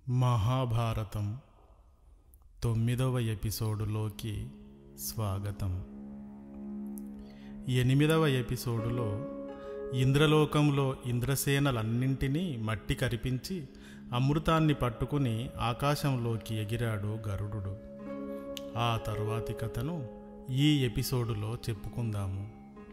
మహాభారతం తొమ్మిదవ ఎపిసోడులోకి స్వాగతం ఎనిమిదవ ఎపిసోడులో ఇంద్రలోకంలో ఇంద్రసేనలన్నింటినీ మట్టి కరిపించి అమృతాన్ని పట్టుకుని ఆకాశంలోకి ఎగిరాడు గరుడు ఆ తరువాతి కథను ఈ ఎపిసోడులో చెప్పుకుందాము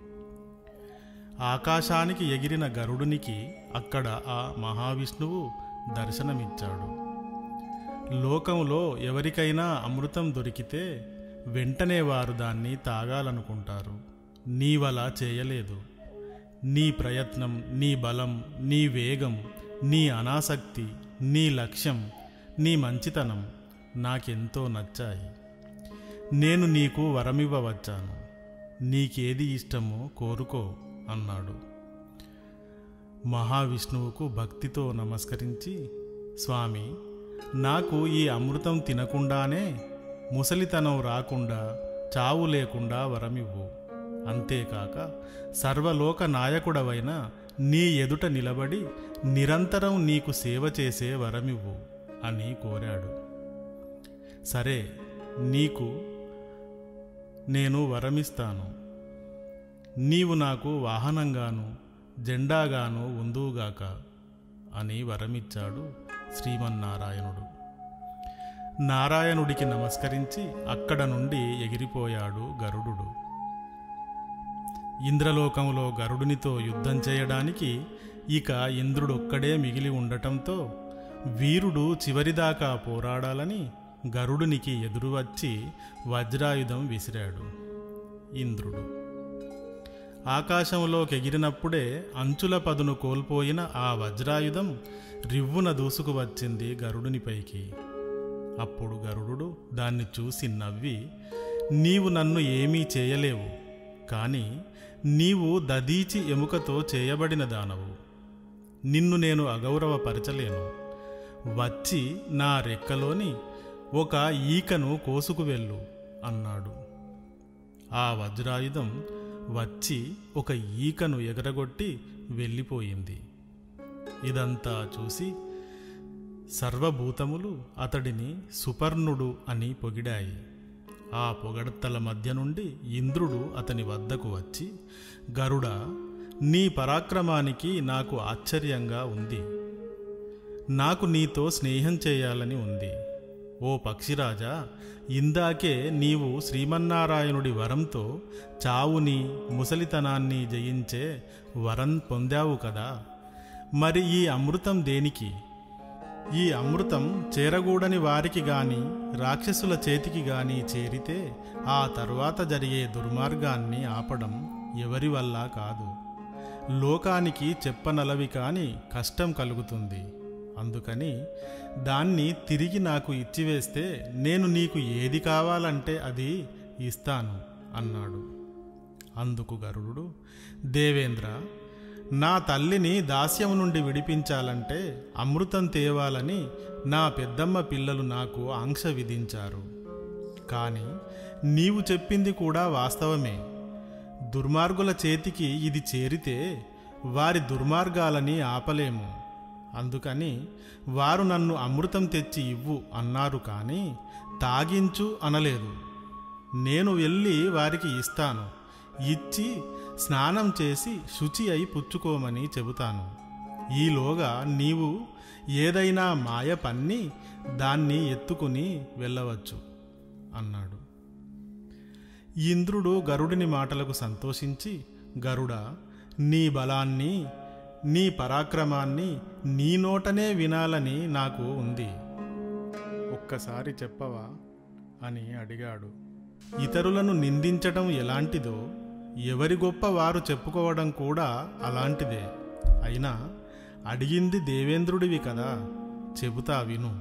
ఆకాశానికి ఎగిరిన గరుడునికి అక్కడ ఆ మహావిష్ణువు దర్శనమిచ్చాడు లోకంలో ఎవరికైనా అమృతం దొరికితే వెంటనే వారు దాన్ని తాగాలనుకుంటారు నీవలా చేయలేదు నీ ప్రయత్నం నీ బలం నీ వేగం నీ అనాసక్తి నీ లక్ష్యం నీ మంచితనం నాకెంతో నచ్చాయి నేను నీకు వరమివ్వవచ్చాను నీకేది ఇష్టమో కోరుకో అన్నాడు మహావిష్ణువుకు భక్తితో నమస్కరించి స్వామి నాకు ఈ అమృతం తినకుండానే ముసలితనం రాకుండా చావు లేకుండా వరమివ్వు అంతేకాక సర్వలోక నాయకుడవైన నీ ఎదుట నిలబడి నిరంతరం నీకు సేవ చేసే వరమివ్వు అని కోరాడు సరే నీకు నేను వరమిస్తాను నీవు నాకు వాహనంగాను జెండాగాను ఉందువుగాక అని వరమిచ్చాడు శ్రీమన్నారాయణుడు నారాయణుడికి నమస్కరించి అక్కడ నుండి ఎగిరిపోయాడు గరుడు ఇంద్రలోకంలో గరుడునితో యుద్ధం చేయడానికి ఇక ఇంద్రుడొక్కడే మిగిలి ఉండటంతో వీరుడు చివరిదాకా పోరాడాలని గరుడునికి ఎదురు వచ్చి వజ్రాయుధం విసిరాడు ఇంద్రుడు ఆకాశంలోకి ఎగిరినప్పుడే అంచుల పదును కోల్పోయిన ఆ వజ్రాయుధం రివ్వున దూసుకు వచ్చింది గరుడునిపైకి అప్పుడు గరుడు దాన్ని చూసి నవ్వి నీవు నన్ను ఏమీ చేయలేవు కానీ నీవు దదీచి ఎముకతో చేయబడిన దానవు నిన్ను నేను అగౌరవపరచలేను వచ్చి నా రెక్కలోని ఒక ఈకను కోసుకు వెళ్ళు అన్నాడు ఆ వజ్రాయుధం వచ్చి ఒక ఈకను ఎగరగొట్టి వెళ్ళిపోయింది ఇదంతా చూసి సర్వభూతములు అతడిని సుపర్ణుడు అని పొగిడాయి ఆ పొగడతల మధ్య నుండి ఇంద్రుడు అతని వద్దకు వచ్చి గరుడ నీ పరాక్రమానికి నాకు ఆశ్చర్యంగా ఉంది నాకు నీతో స్నేహం చేయాలని ఉంది ఓ పక్షిరాజా ఇందాకే నీవు శ్రీమన్నారాయణుడి వరంతో చావుని ముసలితనాన్ని జయించే వరం పొందావు కదా మరి ఈ అమృతం దేనికి ఈ అమృతం చేరగూడని వారికి గాని రాక్షసుల చేతికి గాని చేరితే ఆ తరువాత జరిగే దుర్మార్గాన్ని ఆపడం ఎవరి వల్ల కాదు లోకానికి చెప్పనలవి కాని కష్టం కలుగుతుంది అందుకని దాన్ని తిరిగి నాకు ఇచ్చివేస్తే నేను నీకు ఏది కావాలంటే అది ఇస్తాను అన్నాడు అందుకు గరుడు దేవేంద్ర నా తల్లిని దాస్యం నుండి విడిపించాలంటే అమృతం తేవాలని నా పెద్దమ్మ పిల్లలు నాకు ఆంక్ష విధించారు కానీ నీవు చెప్పింది కూడా వాస్తవమే దుర్మార్గుల చేతికి ఇది చేరితే వారి దుర్మార్గాలని ఆపలేము అందుకని వారు నన్ను అమృతం తెచ్చి ఇవ్వు అన్నారు కానీ తాగించు అనలేదు నేను వెళ్ళి వారికి ఇస్తాను ఇచ్చి స్నానం చేసి శుచి అయి పుచ్చుకోమని చెబుతాను ఈలోగా నీవు ఏదైనా మాయ పన్ని దాన్ని ఎత్తుకుని వెళ్ళవచ్చు అన్నాడు ఇంద్రుడు గరుడిని మాటలకు సంతోషించి గరుడ నీ బలాన్ని నీ పరాక్రమాన్ని నీ నోటనే వినాలని నాకు ఉంది ఒక్కసారి చెప్పవా అని అడిగాడు ఇతరులను నిందించటం ఎలాంటిదో ఎవరి గొప్ప వారు చెప్పుకోవడం కూడా అలాంటిదే అయినా అడిగింది దేవేంద్రుడివి కదా చెబుతా విను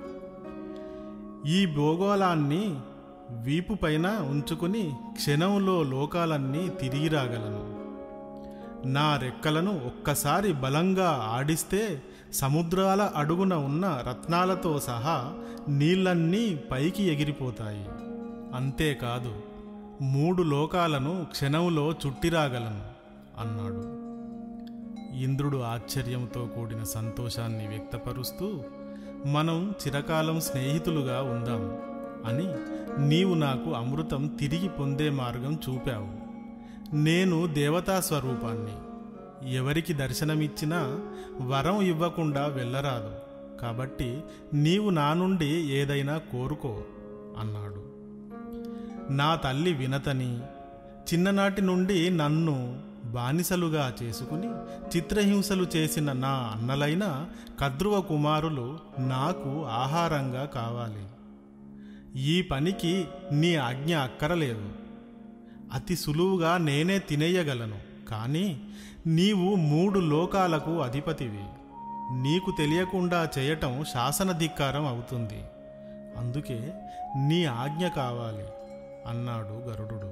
ఈ భూగోళాన్ని వీపు పైన ఉంచుకుని క్షణంలో లోకాలన్నీ తిరిగి రాగలను నా రెక్కలను ఒక్కసారి బలంగా ఆడిస్తే సముద్రాల అడుగున ఉన్న రత్నాలతో సహా నీళ్ళన్నీ పైకి ఎగిరిపోతాయి అంతేకాదు మూడు లోకాలను క్షణంలో చుట్టిరాగలను అన్నాడు ఇంద్రుడు ఆశ్చర్యంతో కూడిన సంతోషాన్ని వ్యక్తపరుస్తూ మనం చిరకాలం స్నేహితులుగా ఉందాం అని నీవు నాకు అమృతం తిరిగి పొందే మార్గం చూపావు నేను దేవతా స్వరూపాన్ని ఎవరికి దర్శనమిచ్చినా వరం ఇవ్వకుండా వెళ్ళరాదు కాబట్టి నీవు నా నుండి ఏదైనా కోరుకో అన్నాడు నా తల్లి వినతని చిన్ననాటి నుండి నన్ను బానిసలుగా చేసుకుని చిత్రహింసలు చేసిన నా అన్నలైన కద్రువ కుమారులు నాకు ఆహారంగా కావాలి ఈ పనికి నీ ఆజ్ఞ అక్కరలేదు అతి సులువుగా నేనే తినేయగలను కానీ నీవు మూడు లోకాలకు అధిపతివి నీకు తెలియకుండా చేయటం శాసనధిక్కారం అవుతుంది అందుకే నీ ఆజ్ఞ కావాలి అన్నాడు గరుడు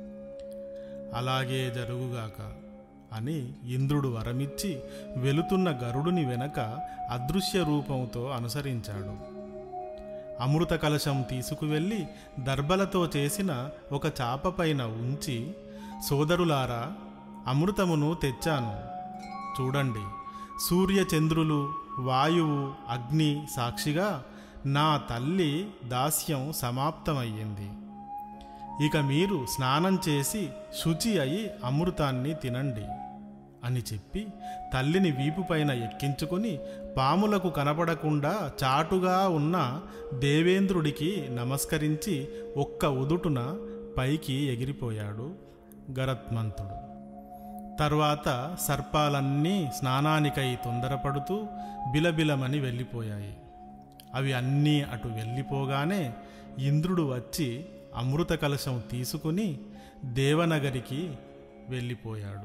అలాగే జరుగుగాక అని ఇంద్రుడు వరమిచ్చి వెలుతున్న గరుడుని వెనక అదృశ్య రూపంతో అనుసరించాడు అమృత కలశం తీసుకువెళ్ళి దర్బలతో చేసిన ఒక చాప పైన ఉంచి సోదరులారా అమృతమును తెచ్చాను చూడండి సూర్యచంద్రులు వాయువు అగ్ని సాక్షిగా నా తల్లి దాస్యం సమాప్తమయ్యింది ఇక మీరు స్నానం చేసి శుచి అయి అమృతాన్ని తినండి అని చెప్పి తల్లిని వీపుపైన ఎక్కించుకొని పాములకు కనపడకుండా చాటుగా ఉన్న దేవేంద్రుడికి నమస్కరించి ఒక్క ఉదుటున పైకి ఎగిరిపోయాడు గరత్మంతుడు తర్వాత సర్పాలన్నీ స్నానానికై తొందరపడుతూ బిలబిలమని వెళ్ళిపోయాయి అవి అన్నీ అటు వెళ్ళిపోగానే ఇంద్రుడు వచ్చి అమృత కలశం తీసుకుని దేవనగరికి వెళ్ళిపోయాడు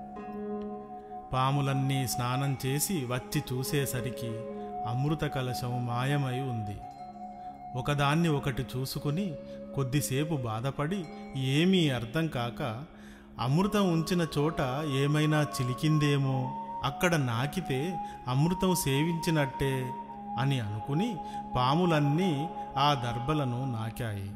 పాములన్నీ స్నానం చేసి వచ్చి చూసేసరికి అమృత కలశం మాయమై ఉంది ఒకదాన్ని ఒకటి చూసుకుని కొద్దిసేపు బాధపడి ఏమీ అర్థం కాక అమృతం ఉంచిన చోట ఏమైనా చిలికిందేమో అక్కడ నాకితే అమృతం సేవించినట్టే అని అనుకుని పాములన్నీ ఆ దర్బలను నాకాయి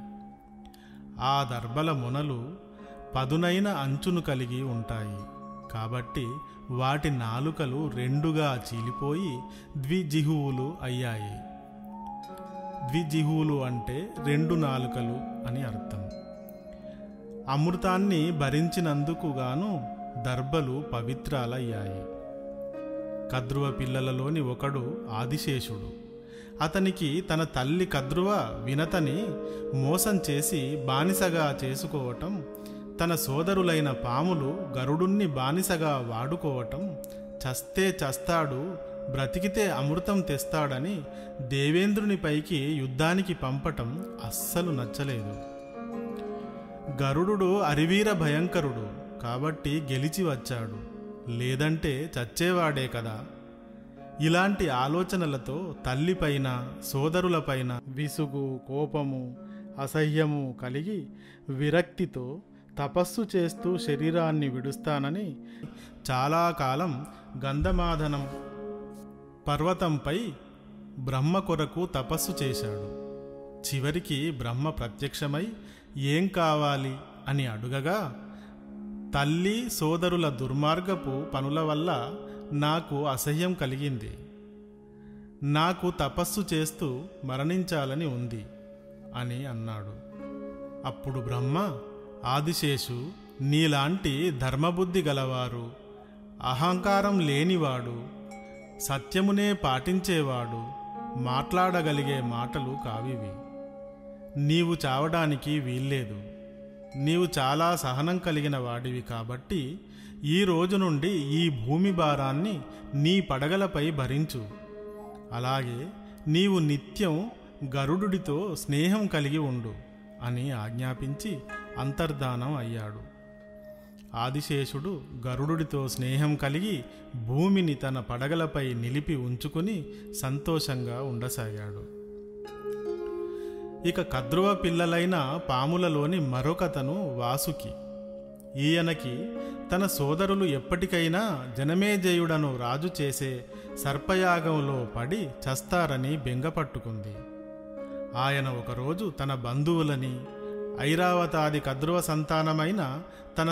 ఆ దర్బల మొనలు పదునైన అంచును కలిగి ఉంటాయి కాబట్టి వాటి నాలుకలు రెండుగా చీలిపోయి ద్విజిహువులు అయ్యాయి ద్విజిహువులు అంటే రెండు నాలుకలు అని అర్థం అమృతాన్ని భరించినందుకు గాను దర్బలు పవిత్రాలయ్యాయి కద్రువ పిల్లలలోని ఒకడు ఆదిశేషుడు అతనికి తన తల్లి కద్రువ వినతని మోసం చేసి బానిసగా చేసుకోవటం తన సోదరులైన పాములు గరుడుణ్ణి బానిసగా వాడుకోవటం చస్తే చస్తాడు బ్రతికితే అమృతం తెస్తాడని దేవేంద్రునిపైకి యుద్ధానికి పంపటం అస్సలు నచ్చలేదు గరుడు అరివీర భయంకరుడు కాబట్టి గెలిచి వచ్చాడు లేదంటే చచ్చేవాడే కదా ఇలాంటి ఆలోచనలతో తల్లిపైన సోదరులపైన విసుగు కోపము అసహ్యము కలిగి విరక్తితో తపస్సు చేస్తూ శరీరాన్ని విడుస్తానని చాలా కాలం గంధమాధనం పర్వతంపై బ్రహ్మ కొరకు తపస్సు చేశాడు చివరికి బ్రహ్మ ప్రత్యక్షమై ఏం కావాలి అని అడుగగా తల్లి సోదరుల దుర్మార్గపు పనుల వల్ల నాకు అసహ్యం కలిగింది నాకు తపస్సు చేస్తూ మరణించాలని ఉంది అని అన్నాడు అప్పుడు బ్రహ్మ ఆదిశేషు నీలాంటి ధర్మబుద్ధి గలవారు అహంకారం లేనివాడు సత్యమునే పాటించేవాడు మాట్లాడగలిగే మాటలు కావివి నీవు చావడానికి వీల్లేదు నీవు చాలా సహనం కలిగిన వాడివి కాబట్టి ఈ రోజు నుండి ఈ భూమి భారాన్ని నీ పడగలపై భరించు అలాగే నీవు నిత్యం గరుడుడితో స్నేహం కలిగి ఉండు అని ఆజ్ఞాపించి అంతర్ధానం అయ్యాడు ఆదిశేషుడు గరుడుడితో స్నేహం కలిగి భూమిని తన పడగలపై నిలిపి ఉంచుకుని సంతోషంగా ఉండసాగాడు ఇక కద్రువ పిల్లలైన పాములలోని మరొకతను వాసుకి ఈయనకి తన సోదరులు ఎప్పటికైనా జనమేజయుడను రాజు చేసే సర్పయాగంలో పడి చస్తారని బెంగపట్టుకుంది ఆయన ఒకరోజు తన బంధువులని ఐరావతాది కద్రువ సంతానమైన తన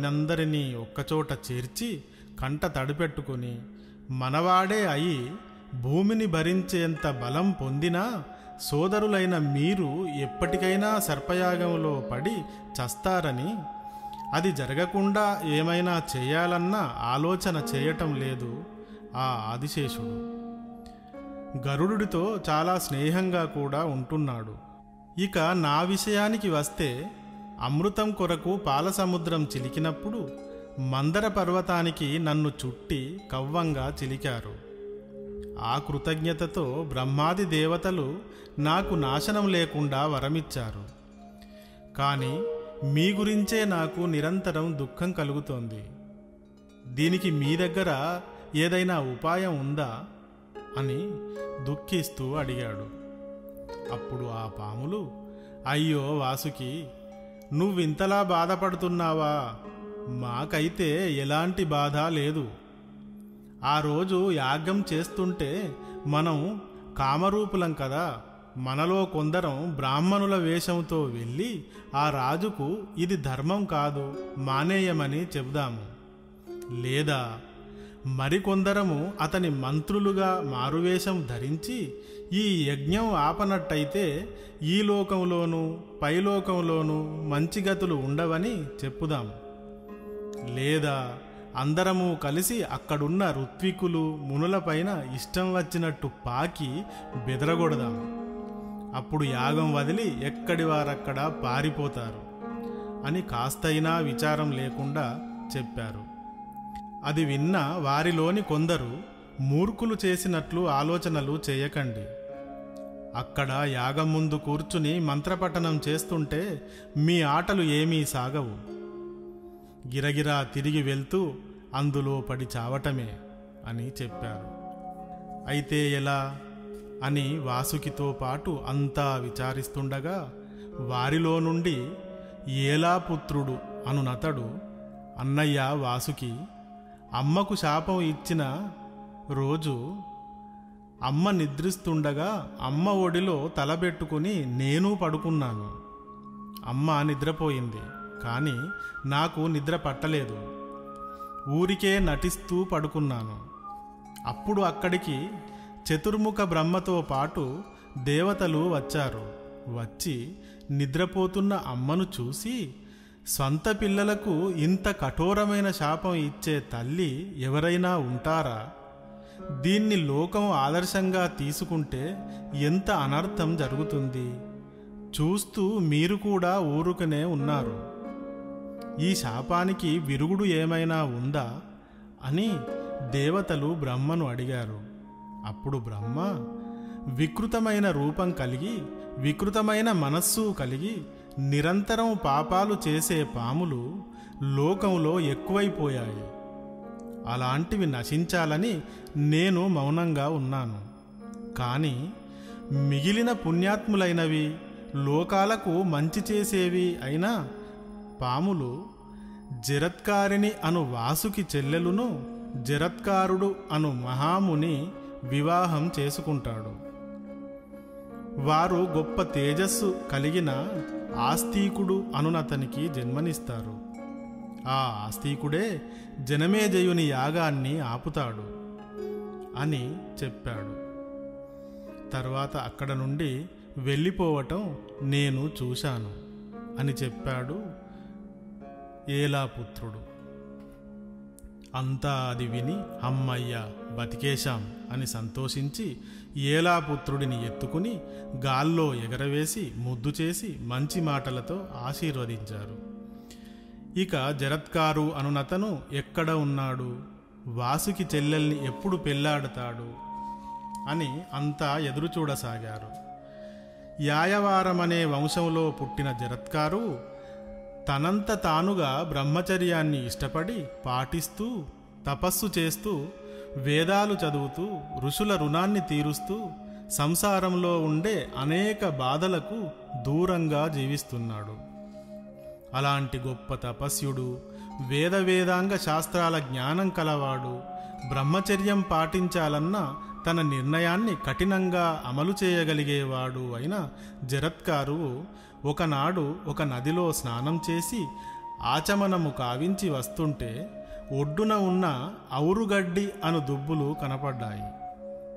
సోదరులనందరినీ ఒక్కచోట చేర్చి కంట తడిపెట్టుకుని మనవాడే అయి భూమిని భరించేంత బలం పొందినా సోదరులైన మీరు ఎప్పటికైనా సర్పయాగంలో పడి చస్తారని అది జరగకుండా ఏమైనా చేయాలన్న ఆలోచన చేయటం లేదు ఆ ఆదిశేషుడు గరుడుడితో చాలా స్నేహంగా కూడా ఉంటున్నాడు ఇక నా విషయానికి వస్తే అమృతం కొరకు పాలసముద్రం చిలికినప్పుడు మందర పర్వతానికి నన్ను చుట్టి కవ్వంగా చిలికారు ఆ కృతజ్ఞతతో బ్రహ్మాది దేవతలు నాకు నాశనం లేకుండా వరమిచ్చారు కానీ మీ గురించే నాకు నిరంతరం దుఃఖం కలుగుతోంది దీనికి మీ దగ్గర ఏదైనా ఉపాయం ఉందా అని దుఃఖిస్తూ అడిగాడు అప్పుడు ఆ పాములు అయ్యో వాసుకి నువ్వింతలా బాధపడుతున్నావా మాకైతే ఎలాంటి బాధ లేదు ఆ రోజు యాగం చేస్తుంటే మనం కామరూపులం కదా మనలో కొందరం బ్రాహ్మణుల వేషంతో వెళ్ళి ఆ రాజుకు ఇది ధర్మం కాదు మానేయమని చెబుదాము లేదా మరికొందరము అతని మంత్రులుగా మారువేషం ధరించి ఈ యజ్ఞం ఆపనట్టయితే ఈ లోకంలోనూ పైలోకంలోనూ మంచి గతులు ఉండవని చెప్పుదాం లేదా అందరము కలిసి అక్కడున్న ఋత్వికులు మునులపైన ఇష్టం వచ్చినట్టు పాకి బెదరగొడదాం అప్పుడు యాగం వదిలి ఎక్కడి వారక్కడ పారిపోతారు అని కాస్తైనా విచారం లేకుండా చెప్పారు అది విన్న వారిలోని కొందరు మూర్ఖులు చేసినట్లు ఆలోచనలు చేయకండి అక్కడ యాగం ముందు కూర్చుని మంత్రపఠనం చేస్తుంటే మీ ఆటలు ఏమీ సాగవు గిరగిరా తిరిగి వెళ్తూ అందులో పడి చావటమే అని చెప్పారు అయితే ఎలా అని వాసుకితో పాటు అంతా విచారిస్తుండగా వారిలో నుండి ఏలాపుత్రుడు అనునతడు అన్నయ్య వాసుకి అమ్మకు శాపం ఇచ్చిన రోజు అమ్మ నిద్రిస్తుండగా అమ్మ ఒడిలో తలబెట్టుకుని నేను పడుకున్నాను అమ్మ నిద్రపోయింది కానీ నాకు నిద్ర పట్టలేదు ఊరికే నటిస్తూ పడుకున్నాను అప్పుడు అక్కడికి చతుర్ముఖ బ్రహ్మతో పాటు దేవతలు వచ్చారు వచ్చి నిద్రపోతున్న అమ్మను చూసి సొంత పిల్లలకు ఇంత కఠోరమైన శాపం ఇచ్చే తల్లి ఎవరైనా ఉంటారా దీన్ని లోకం ఆదర్శంగా తీసుకుంటే ఎంత అనర్థం జరుగుతుంది చూస్తూ మీరు కూడా ఊరుకునే ఉన్నారు ఈ శాపానికి విరుగుడు ఏమైనా ఉందా అని దేవతలు బ్రహ్మను అడిగారు అప్పుడు బ్రహ్మ వికృతమైన రూపం కలిగి వికృతమైన మనస్సు కలిగి నిరంతరం పాపాలు చేసే పాములు లోకంలో ఎక్కువైపోయాయి అలాంటివి నశించాలని నేను మౌనంగా ఉన్నాను కానీ మిగిలిన పుణ్యాత్ములైనవి లోకాలకు మంచి చేసేవి అయినా పాములు జరత్కారిణి అను వాసుకి చెల్లెలును జరత్కారుడు అను మహాముని వివాహం చేసుకుంటాడు వారు గొప్ప తేజస్సు కలిగిన ఆస్తికుడు అనునతనికి జన్మనిస్తారు ఆ ఆస్తికుడే జనమేజయుని యాగాన్ని ఆపుతాడు అని చెప్పాడు తర్వాత అక్కడ నుండి వెళ్ళిపోవటం నేను చూశాను అని చెప్పాడు ఏలాపుత్రుడు అంతా అది విని అమ్మయ్య బతికేశాం అని సంతోషించి ఏలాపుత్రుడిని ఎత్తుకుని గాల్లో ఎగరవేసి ముద్దు చేసి మంచి మాటలతో ఆశీర్వదించారు ఇక జరత్కారు అనునతను ఎక్కడ ఉన్నాడు వాసుకి చెల్లెల్ని ఎప్పుడు పెళ్లాడతాడు అని అంతా ఎదురుచూడసాగారు యాయవారమనే వంశంలో పుట్టిన జరత్కారు తనంత తానుగా బ్రహ్మచర్యాన్ని ఇష్టపడి పాటిస్తూ తపస్సు చేస్తూ వేదాలు చదువుతూ ఋషుల రుణాన్ని తీరుస్తూ సంసారంలో ఉండే అనేక బాధలకు దూరంగా జీవిస్తున్నాడు అలాంటి గొప్ప తపస్యుడు వేద వేదాంగ శాస్త్రాల జ్ఞానం కలవాడు బ్రహ్మచర్యం పాటించాలన్న తన నిర్ణయాన్ని కఠినంగా అమలు చేయగలిగేవాడు అయిన జరత్కారు ఒకనాడు ఒక నదిలో స్నానం చేసి ఆచమనము కావించి వస్తుంటే ఒడ్డున ఉన్న ఔరుగడ్డి అను దుబ్బులు కనపడ్డాయి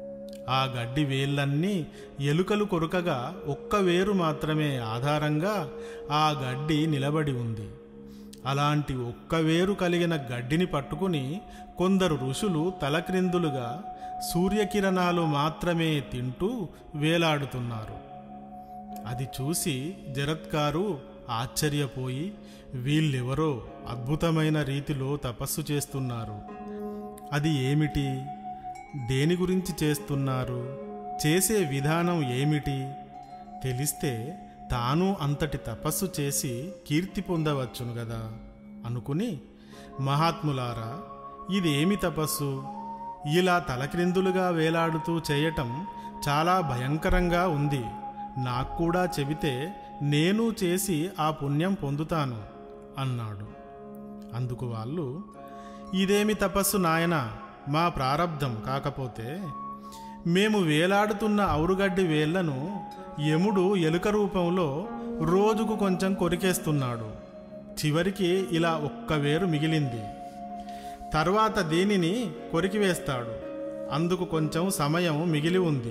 ఆ గడ్డి వేళ్ళన్నీ ఎలుకలు కొరకగా ఒక్క వేరు మాత్రమే ఆధారంగా ఆ గడ్డి నిలబడి ఉంది అలాంటి ఒక్క వేరు కలిగిన గడ్డిని పట్టుకుని కొందరు ఋషులు తలక్రిందులుగా సూర్యకిరణాలు మాత్రమే తింటూ వేలాడుతున్నారు అది చూసి జరత్కారు ఆశ్చర్యపోయి వీళ్ళెవరో అద్భుతమైన రీతిలో తపస్సు చేస్తున్నారు అది ఏమిటి దేని గురించి చేస్తున్నారు చేసే విధానం ఏమిటి తెలిస్తే తాను అంతటి తపస్సు చేసి కీర్తి పొందవచ్చును గదా అనుకుని మహాత్ములారా ఇదేమి తపస్సు ఇలా తలక్రిందులుగా వేలాడుతూ చేయటం చాలా భయంకరంగా ఉంది నాకు కూడా చెబితే నేను చేసి ఆ పుణ్యం పొందుతాను అన్నాడు అందుకు వాళ్ళు ఇదేమి తపస్సు నాయనా మా ప్రారబ్ధం కాకపోతే మేము వేలాడుతున్న ఔరుగడ్డి వేళ్లను యముడు ఎలుక రూపంలో రోజుకు కొంచెం కొరికేస్తున్నాడు చివరికి ఇలా ఒక్క వేరు మిగిలింది తర్వాత దీనిని కొరికివేస్తాడు అందుకు కొంచెం సమయం మిగిలి ఉంది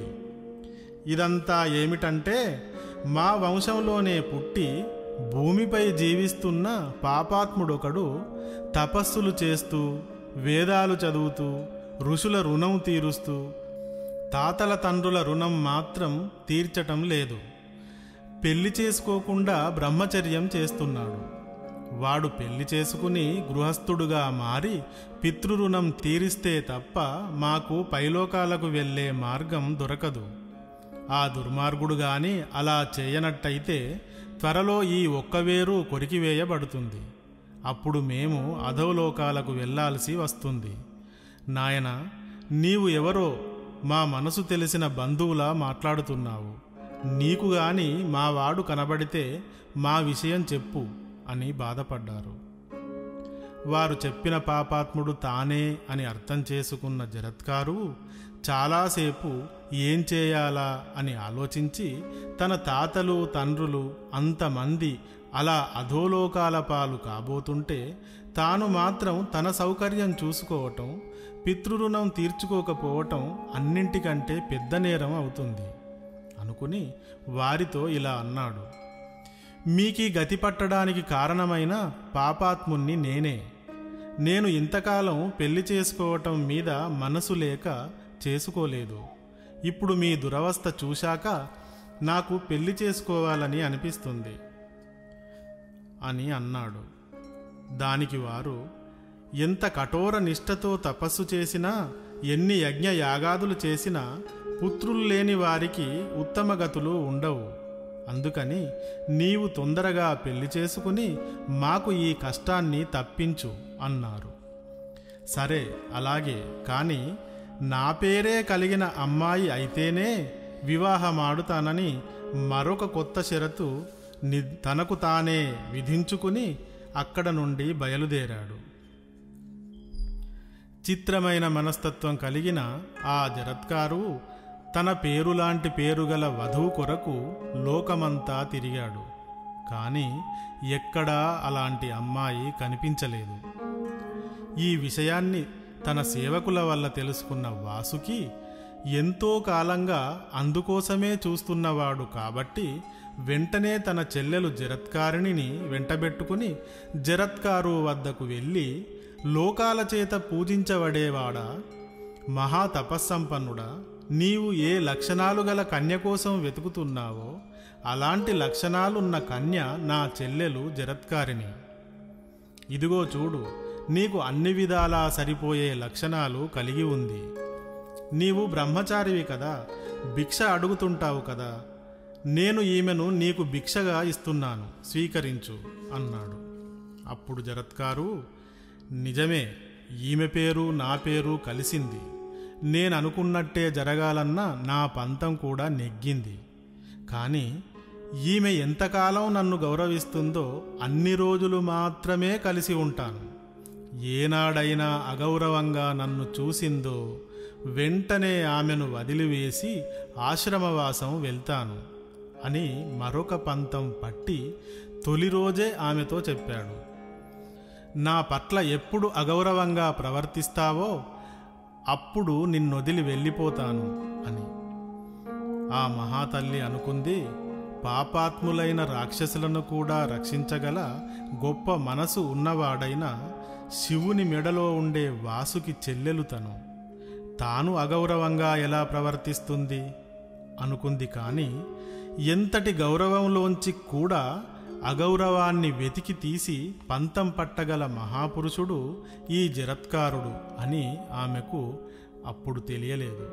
ఇదంతా ఏమిటంటే మా వంశంలోనే పుట్టి భూమిపై జీవిస్తున్న పాపాత్ముడొకడు తపస్సులు చేస్తూ వేదాలు చదువుతూ ఋషుల రుణం తీరుస్తూ తాతల తండ్రుల రుణం మాత్రం తీర్చటం లేదు పెళ్లి చేసుకోకుండా బ్రహ్మచర్యం చేస్తున్నాడు వాడు పెళ్లి చేసుకుని గృహస్థుడుగా మారి పితృరుణం తీరిస్తే తప్ప మాకు పైలోకాలకు వెళ్ళే మార్గం దొరకదు ఆ దుర్మార్గుడు గాని అలా చేయనట్టయితే త్వరలో ఈ ఒక్కవేరు కొరికివేయబడుతుంది అప్పుడు మేము అధోలోకాలకు వెళ్ళాల్సి వస్తుంది నాయన నీవు ఎవరో మా మనసు తెలిసిన బంధువులా మాట్లాడుతున్నావు నీకు గాని మా వాడు కనబడితే మా విషయం చెప్పు అని బాధపడ్డారు వారు చెప్పిన పాపాత్ముడు తానే అని అర్థం చేసుకున్న జరత్కారు చాలాసేపు ఏం చేయాలా అని ఆలోచించి తన తాతలు తండ్రులు అంతమంది అలా అధోలోకాల పాలు కాబోతుంటే తాను మాత్రం తన సౌకర్యం చూసుకోవటం పితృరుణం తీర్చుకోకపోవటం అన్నింటికంటే పెద్ద నేరం అవుతుంది అనుకుని వారితో ఇలా అన్నాడు మీకీ గతి పట్టడానికి కారణమైన పాపాత్ముణ్ణి నేనే నేను ఇంతకాలం పెళ్లి చేసుకోవటం మీద మనసు లేక చేసుకోలేదు ఇప్పుడు మీ దురవస్థ చూశాక నాకు పెళ్లి చేసుకోవాలని అనిపిస్తుంది అని అన్నాడు దానికి వారు ఎంత కఠోర నిష్ఠతో తపస్సు చేసినా ఎన్ని యజ్ఞ యాగాదులు చేసినా పుత్రులు లేని వారికి ఉత్తమ గతులు ఉండవు అందుకని నీవు తొందరగా పెళ్లి చేసుకుని మాకు ఈ కష్టాన్ని తప్పించు అన్నారు సరే అలాగే కానీ నా పేరే కలిగిన అమ్మాయి అయితేనే వివాహమాడుతానని మరొక కొత్త షరతు ని తనకు తానే విధించుకుని అక్కడ నుండి బయలుదేరాడు చిత్రమైన మనస్తత్వం కలిగిన ఆ జరత్కారు తన పేరులాంటి పేరుగల వధువు కొరకు లోకమంతా తిరిగాడు కానీ ఎక్కడా అలాంటి అమ్మాయి కనిపించలేదు ఈ విషయాన్ని తన సేవకుల వల్ల తెలుసుకున్న వాసుకి ఎంతో కాలంగా అందుకోసమే చూస్తున్నవాడు కాబట్టి వెంటనే తన చెల్లెలు జరత్కారిణిని వెంటబెట్టుకుని జరత్కారు వద్దకు వెళ్ళి లోకాల చేత పూజించబడేవాడా మహా తపస్సంపన్నుడా నీవు ఏ లక్షణాలు గల కన్య కోసం వెతుకుతున్నావో అలాంటి లక్షణాలున్న కన్య నా చెల్లెలు జరత్కారిణి ఇదిగో చూడు నీకు అన్ని విధాలా సరిపోయే లక్షణాలు కలిగి ఉంది నీవు బ్రహ్మచారివి కదా భిక్ష అడుగుతుంటావు కదా నేను ఈమెను నీకు భిక్షగా ఇస్తున్నాను స్వీకరించు అన్నాడు అప్పుడు జరత్కారు నిజమే ఈమె పేరు నా పేరు కలిసింది నేను అనుకున్నట్టే జరగాలన్న నా పంతం కూడా నెగ్గింది కానీ ఈమె ఎంతకాలం నన్ను గౌరవిస్తుందో అన్ని రోజులు మాత్రమే కలిసి ఉంటాను ఏనాడైనా అగౌరవంగా నన్ను చూసిందో వెంటనే ఆమెను వదిలివేసి ఆశ్రమవాసం వెళ్తాను అని మరొక పంతం పట్టి తొలి రోజే ఆమెతో చెప్పాడు నా పట్ల ఎప్పుడు అగౌరవంగా ప్రవర్తిస్తావో అప్పుడు నిన్నొదిలి వెళ్ళిపోతాను అని ఆ మహాతల్లి అనుకుంది పాపాత్ములైన రాక్షసులను కూడా రక్షించగల గొప్ప మనసు ఉన్నవాడైన శివుని మెడలో ఉండే వాసుకి చెల్లెలు తను తాను అగౌరవంగా ఎలా ప్రవర్తిస్తుంది అనుకుంది కానీ ఎంతటి గౌరవంలోంచి కూడా అగౌరవాన్ని వెతికి తీసి పంతం పట్టగల మహాపురుషుడు ఈ జరత్కారుడు అని ఆమెకు అప్పుడు తెలియలేదు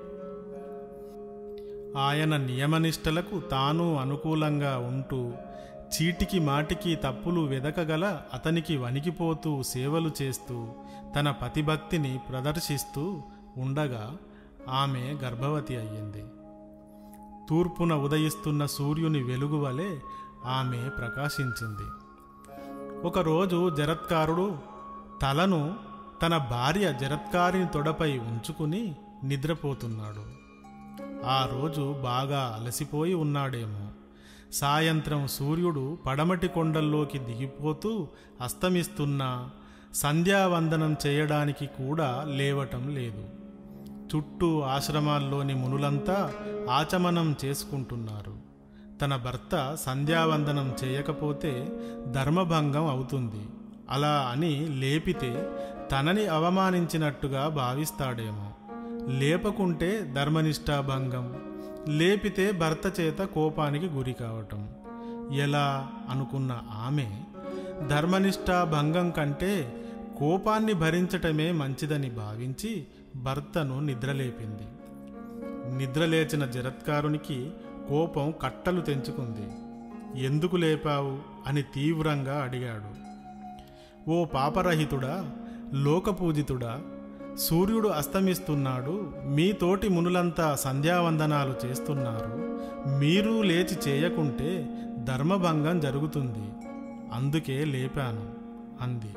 ఆయన నియమనిష్టలకు తాను అనుకూలంగా ఉంటూ చీటికి మాటికి తప్పులు వెదకగల అతనికి వణికిపోతూ సేవలు చేస్తూ తన పతిభక్తిని ప్రదర్శిస్తూ ఉండగా ఆమె గర్భవతి అయ్యింది తూర్పున ఉదయిస్తున్న సూర్యుని వెలుగు వలె ఆమె ప్రకాశించింది ఒకరోజు జరత్కారుడు తలను తన భార్య జరత్కారిని తొడపై ఉంచుకుని నిద్రపోతున్నాడు ఆ రోజు బాగా అలసిపోయి ఉన్నాడేమో సాయంత్రం సూర్యుడు పడమటి కొండల్లోకి దిగిపోతూ అస్తమిస్తున్నా సంధ్యావందనం చేయడానికి కూడా లేవటం లేదు చుట్టూ ఆశ్రమాల్లోని మునులంతా ఆచమనం చేసుకుంటున్నారు తన భర్త సంధ్యావందనం చేయకపోతే ధర్మభంగం అవుతుంది అలా అని లేపితే తనని అవమానించినట్టుగా భావిస్తాడేమో లేపకుంటే ధర్మనిష్టాభంగం లేపితే భర్త చేత కోపానికి గురి కావటం ఎలా అనుకున్న ఆమె ధర్మనిష్టాభంగం కంటే కోపాన్ని భరించటమే మంచిదని భావించి భర్తను నిద్రలేపింది నిద్రలేచిన జరత్కారునికి కోపం కట్టలు తెంచుకుంది ఎందుకు లేపావు అని తీవ్రంగా అడిగాడు ఓ పాపరహితుడా లోకపూజితుడా సూర్యుడు అస్తమిస్తున్నాడు మీ తోటి మునులంతా సంధ్యావందనాలు చేస్తున్నారు మీరు లేచి చేయకుంటే ధర్మభంగం జరుగుతుంది అందుకే లేపాను అంది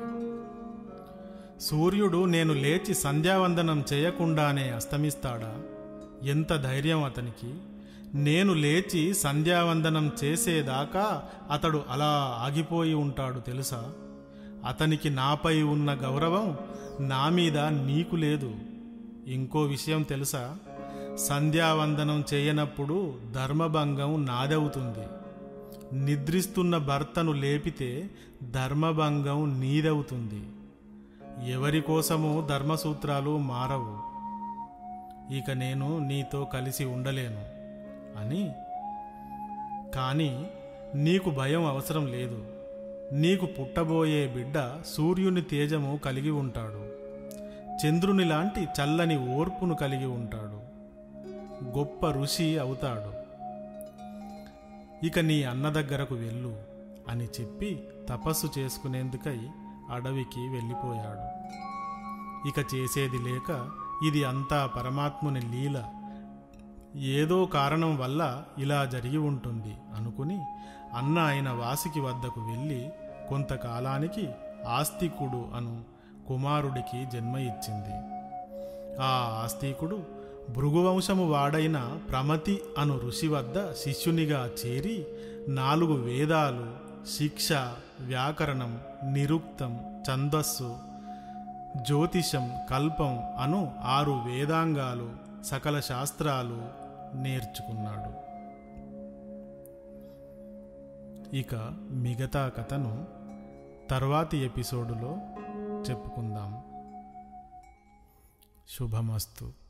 సూర్యుడు నేను లేచి సంధ్యావందనం చేయకుండానే అస్తమిస్తాడా ఎంత ధైర్యం అతనికి నేను లేచి సంధ్యావందనం చేసేదాకా అతడు అలా ఆగిపోయి ఉంటాడు తెలుసా అతనికి నాపై ఉన్న గౌరవం నా మీద నీకు లేదు ఇంకో విషయం తెలుసా సంధ్యావందనం చేయనప్పుడు ధర్మభంగం నాదవుతుంది నిద్రిస్తున్న భర్తను లేపితే ధర్మభంగం నీదవుతుంది ఎవరి కోసము ధర్మసూత్రాలు మారవు ఇక నేను నీతో కలిసి ఉండలేను అని కానీ నీకు భయం అవసరం లేదు నీకు పుట్టబోయే బిడ్డ సూర్యుని తేజము కలిగి ఉంటాడు చంద్రుని లాంటి చల్లని ఓర్పును కలిగి ఉంటాడు గొప్ప ఋషి అవుతాడు ఇక నీ అన్న దగ్గరకు వెళ్ళు అని చెప్పి తపస్సు చేసుకునేందుకై అడవికి వెళ్ళిపోయాడు ఇక చేసేది లేక ఇది అంతా పరమాత్ముని లీల ఏదో కారణం వల్ల ఇలా జరిగి ఉంటుంది అనుకుని అన్న అయిన వాసికి వద్దకు వెళ్ళి కొంతకాలానికి ఆస్తికుడు అను కుమారుడికి జన్మ ఇచ్చింది ఆ ఆస్తికుడు భృగువంశము వాడైన ప్రమతి అను ఋషి వద్ద శిష్యునిగా చేరి నాలుగు వేదాలు శిక్ష వ్యాకరణం నిరుక్తం ఛందస్సు జ్యోతిషం కల్పం అను ఆరు వేదాంగాలు సకల శాస్త్రాలు నేర్చుకున్నాడు ఇక మిగతా కథను తర్వాతి ఎపిసోడులో చెప్పుకుందాం శుభమస్తు